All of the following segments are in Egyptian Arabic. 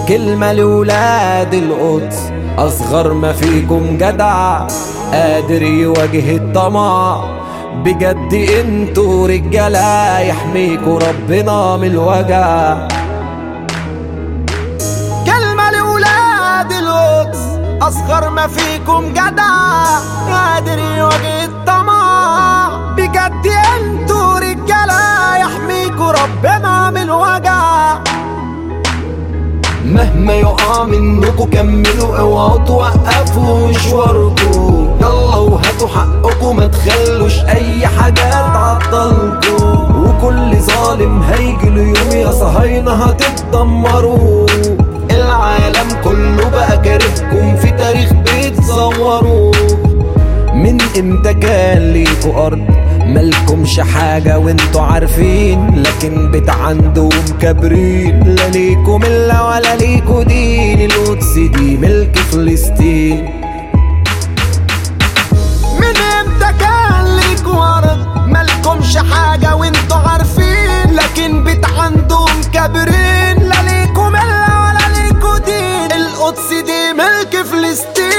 كلمة لولاد القدس أصغر ما فيكم جدع قادر يواجه الطمع بجد انتوا رجالة يحميكوا ربنا من الوجع كلمة لولاد القدس أصغر ما فيكم جدع قادر يواجه الطمع بجد انتوا رجالة يحميكوا ربنا من الوجع مهما يقع منكوا كملوا اوعوا توقفوا مشواركوا يلا وهاتوا حقكوا ما تخلوش اي حاجة تعطلكوا وكل ظالم هيجي له يوم يا صهاينة هتتدمروا العالم كله بقى كارهكم في تاريخ بيتصوروا من امتى كان ليكوا ارض مالكمش حاجة وانتوا عارفين لكن بتعندوا مكبرين لا ليكوا ملة ولا ليكوا دين القدس دي ملك فلسطين من امتى كان ليكوا ارض مالكمش حاجة وانتوا عارفين لكن بتعندوا مكبرين لا ليكوا ملة ولا ليكوا دين القدس دي ملك فلسطين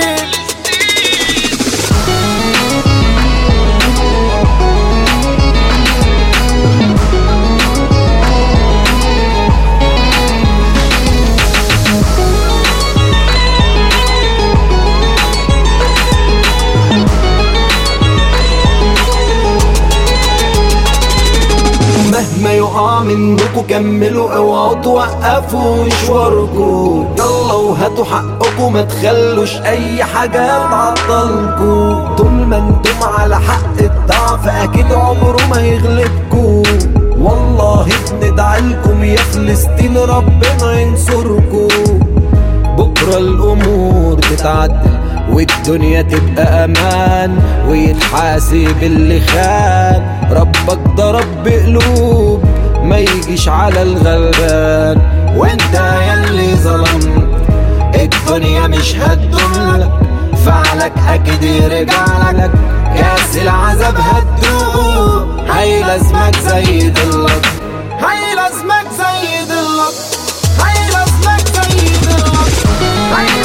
مهما يقع منكوا كملوا اوعوا توقفوا مشواركوا يلا وهاتوا حقكوا ما تخلوش اي حاجة تعطلكوا طول ما انتم على حق الضعف اكيد عمره ما يغلبكوا والله بندعيلكم يا فلسطين ربنا ينصركوا بكرة الأمور تتعدل والدنيا تبقى أمان ويتحاسب اللي خان ربك ده رب قلوب ما يجيش على الغلبان وانت يلي ظلمت الدنيا مش هتدوملك فعلك أكيد يرجع لك كاس العذاب هتدوق هيلازمك زي ضلك هيلازمك زي ضلك هيلازمك زي ضلك هيلازمك